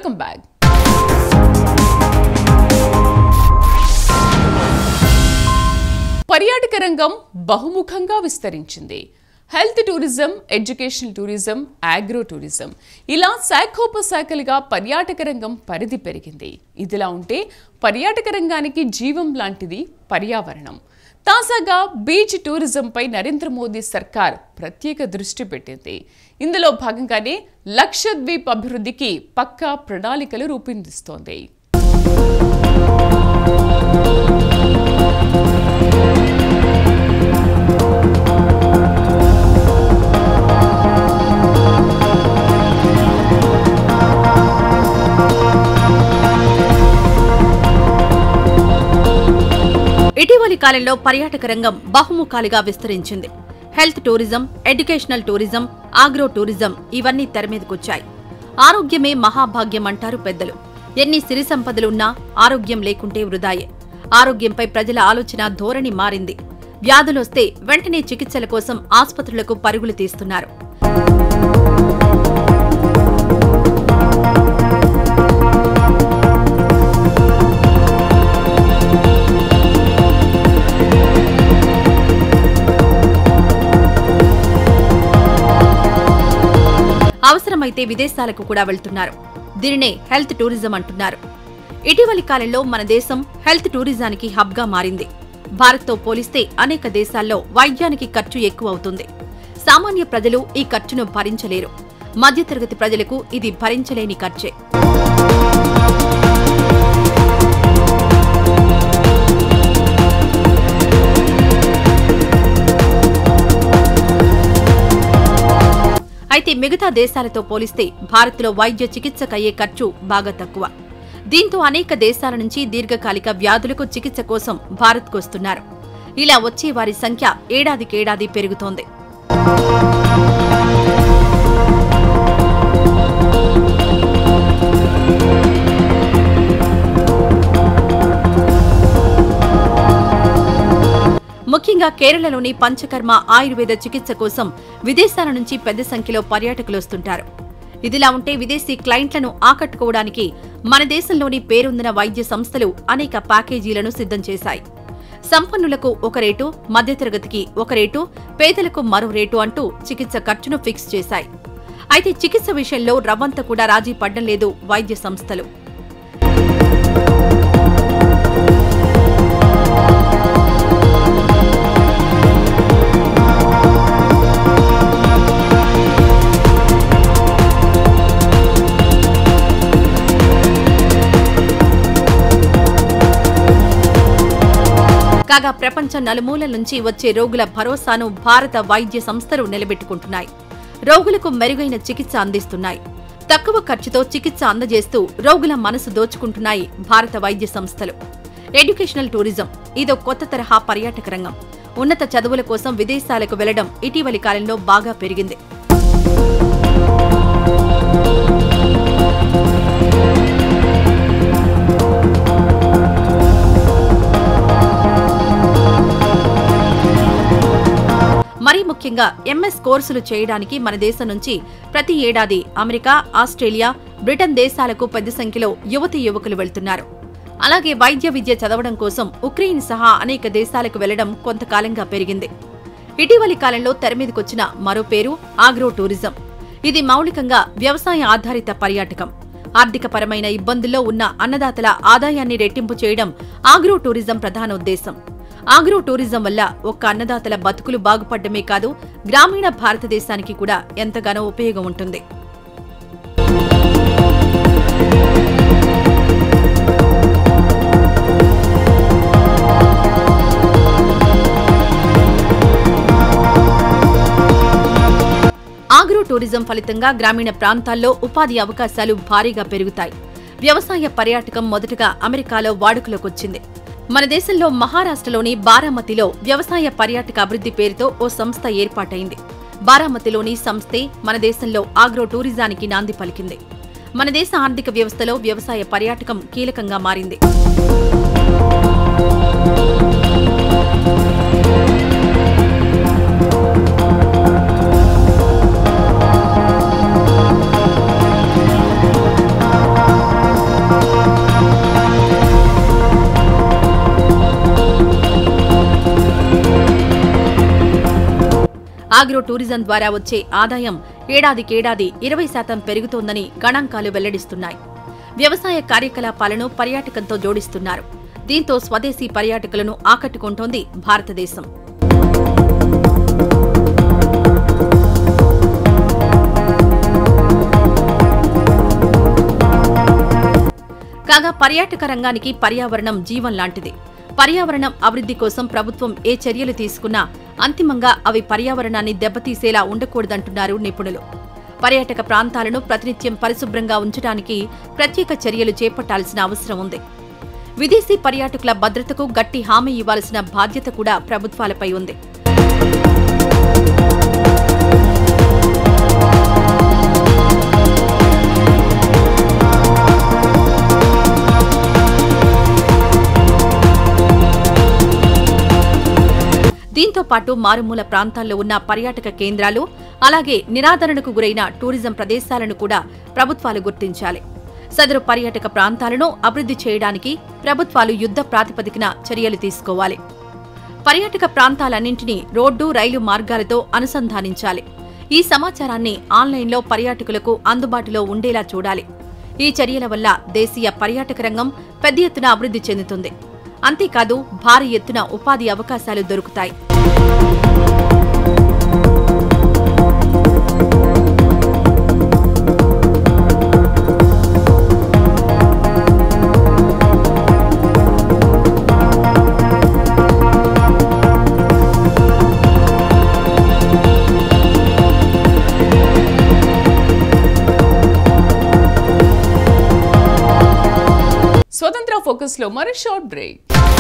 welcome back పర్యాటక రంగం బహుముఖంగా విస్తరించింది health tourism educational tourism agro tourism ఇలా శాఖోపశాఖలుగా పర్యాటక రంగం పరిధి పెరిగింది ఇదిలా ఉంటే పర్యాటక రంగానికి జీవం లాంటిది పర్యావరణం తాజాగా బీచ్ టూరిజంపై నరేంద్ర మోదీ సర్కార్ ప్రత్యేక దృష్టి పెట్టింది ఇందులో భాగంగానే లక్షద్వీప్ అభివృద్ధికి పక్కా ప్రణాళికలు రూపొందిస్తోంది ఇటీవలి కాలంలో పర్యాటక రంగం బహుముఖాలుగా విస్తరించింది health tourism educational tourism agro tourism ఇవన్నీ తెరమీదకొచ్చాయి ఆరోగ్యమే మహాభాగ్యం అంటారు పెద్దలు ఎన్ని సిరి సంపదలున్నా ఆరోగ్యం లేకుంటే వృధాయే ఆరోగ్యంపై ప్రజల ఆలోచన ధోరణి మారింది వ్యాధులొస్తే వెంటనే చికిత్సల కోసం ఆసుపత్రులకు పరుగులు తీస్తున్నారు అవసరమైతే విదేశాలకు కూడా వెళ్తున్నారు దీనినే హెల్త్ టూరిజం అంటున్నారు ఇటీవలి కాలంలో మన దేశం హెల్త్ టూరిజానికి హబ్గా మారింది భారత్తో పోలిస్తే అనేక దేశాల్లో వైద్యానికి ఖర్చు ఎక్కువ అవుతుంది సామాన్య ప్రజలు ఈ ఖర్చును భరించలేరు మధ్యతరగతి ప్రజలకు ఇది భరించలేని ఖర్చే అయితే మిగతా దేశాలతో పోలిస్తే భారత్లో వైద్య చికిత్సకయ్యే ఖర్చు బాగా తక్కువ దీంతో అనేక దేశాల నుంచి దీర్ఘకాలిక వ్యాధులకు చికిత్స కోసం భారత్కు వస్తున్నారు ఇలా వచ్చే వారి సంఖ్య ఏడాదికేడాది పెరుగుతోంది ముఖ్యంగా కేరళలోని పంచకర్మ ఆయుర్వేద చికిత్స కోసం విదేశాల నుంచి పెద్ద సంఖ్యలో పర్యాటకులు వస్తుంటారు ఇదిలా ఉంటే విదేశీ క్లయింట్లను ఆకట్టుకోవడానికి మన దేశంలోని పేరొందిన వైద్య సంస్థలు అనేక ప్యాకేజీలను సిద్ధం చేశాయి సంపన్నులకు ఒక రేటు మధ్యతరగతికి ఒక రేటు పేదలకు మరో రేటు అంటూ చికిత్స ఖర్చును ఫిక్స్ చేశాయి అయితే చికిత్స విషయంలో రవ్వంత కూడా రాజీ పడ్డం లేదు వైద్య సంస్థలు కాగా ప్రపంచం నలుమూలల నుంచి వచ్చే రోగుల భరోసాను భారత వైద్య సంస్థలు నిలబెట్టుకుంటున్నాయి రోగులకు మెరుగైన చికిత్స అందిస్తున్నాయి తక్కువ ఖర్చుతో చికిత్స అందజేస్తూ రోగుల మనసు దోచుకుంటున్నాయి భారత వైద్య సంస్థలు ఎడ్యుకేషనల్ టూరిజం ఇదో కొత్త తరహా పర్యాటక రంగం ఉన్నత చదువుల కోసం విదేశాలకు వెళ్లడం ఇటీవలి కాలంలో బాగా పెరిగింది మరీ ముఖ్యంగా ఎంఎస్ కోర్సులు చేయడానికి మన దేశం నుంచి ప్రతి ఏడాది అమెరికా ఆస్ట్రేలియా బ్రిటన్ దేశాలకు పెద్ద సంఖ్యలో యువతి యువకులు వెళ్తున్నారు అలాగే వైద్య విద్య చదవడం కోసం ఉక్రెయిన్ సహా అనేక దేశాలకు వెళ్లడం కొంతకాలంగా పెరిగింది ఇటీవలి కాలంలో తెరమీదకొచ్చిన మరో పేరు ఆగ్రో టూరిజం ఇది మౌలికంగా వ్యవసాయ ఆధారిత పర్యాటకం ఆర్థికపరమైన ఇబ్బందుల్లో ఉన్న అన్నదాతల ఆదాయాన్ని రెట్టింపు చేయడం ఆగ్రో టూరిజం ప్రధాన ఉద్దేశం ఆగ్రో టూరిజం వల్ల ఒక్క అన్నదాతల బతుకులు బాగుపడ్డమే కాదు గ్రామీణ భారతదేశానికి కూడా ఎంతగానో ఉపయోగం ఉంటుంది ఆగ్రో టూరిజం ఫలితంగా గ్రామీణ ప్రాంతాల్లో ఉపాధి అవకాశాలు భారీగా పెరుగుతాయి వ్యవసాయ పర్యాటకం మొదటగా అమెరికాలో వాడుకలోకొచ్చింది మన దేశంలో మహారాష్ట్రలోని బారామతిలో వ్యవసాయ పర్యాటక అభివృద్ధి పేరుతో ఓ సంస్థ ఏర్పాటైంది బారామతిలోని సంస్థే మన దేశంలో ఆగ్రో టూరిజానికి నాంది పలికింది మన దేశ ఆర్థిక వ్యవస్థలో వ్యవసాయ పర్యాటకం కీలకంగా మారింది ఆగ్రో టూరిజం ద్వారా వచ్చే ఆదాయం ఏడాదికేడాది ఇరవై శాతం పెరుగుతోందని గణాంకాలు వెల్లడిస్తున్నాయి వ్యవసాయ కార్యకలాపాలను పర్యాటకంతో జోడిస్తున్నారు దీంతో స్వదేశీ పర్యాటకులను ఆకట్టుకుంటోంది భారతదేశం కాగా పర్యాటక రంగానికి పర్యావరణం జీవం లాంటిది పర్యావరణం అభివృద్ధి కోసం ప్రభుత్వం ఏ చర్యలు తీసుకున్నా అంతిమంగా అవి పర్యావరణాన్ని దెబ్బతీసేలా ఉండకూడదంటున్నారు నిపుణులు పర్యాటక ప్రాంతాలను ప్రతినిత్యం పరిశుభ్రంగా ఉంచడానికి ప్రత్యేక చర్యలు చేపట్టాల్సిన అవసరం ఉంది విదేశీ పర్యాటకుల భద్రతకు గట్టి హామీ ఇవ్వాల్సిన బాధ్యత కూడా ప్రభుత్వాలపై ఉంది దీంతో పాటు మారుమూల ప్రాంతాల్లో ఉన్న పర్యాటక కేంద్రాలు అలాగే నిరాదరణకు గురైన టూరిజం ప్రదేశాలను కూడా ప్రభుత్వాలు గుర్తించాలి సదరు పర్యాటక ప్రాంతాలను అభివృద్ధి చేయడానికి ప్రభుత్వాలు యుద్ధ ప్రాతిపదికన చర్యలు తీసుకోవాలి పర్యాటక ప్రాంతాలన్నింటినీ రోడ్డు రైలు మార్గాలతో అనుసంధానించాలి ఈ సమాచారాన్ని ఆన్లైన్లో పర్యాటకులకు అందుబాటులో ఉండేలా చూడాలి ఈ చర్యల వల్ల దేశీయ పర్యాటక రంగం పెద్ద ఎత్తున అభివృద్ధి చెందుతుంది అంతేకాదు భారీ ఎత్తున ఉపాధి అవకాశాలు దొరుకుతాయి స్వతంత్ర ఫోకస్ లో మరో షార్ట్ బ్రేక్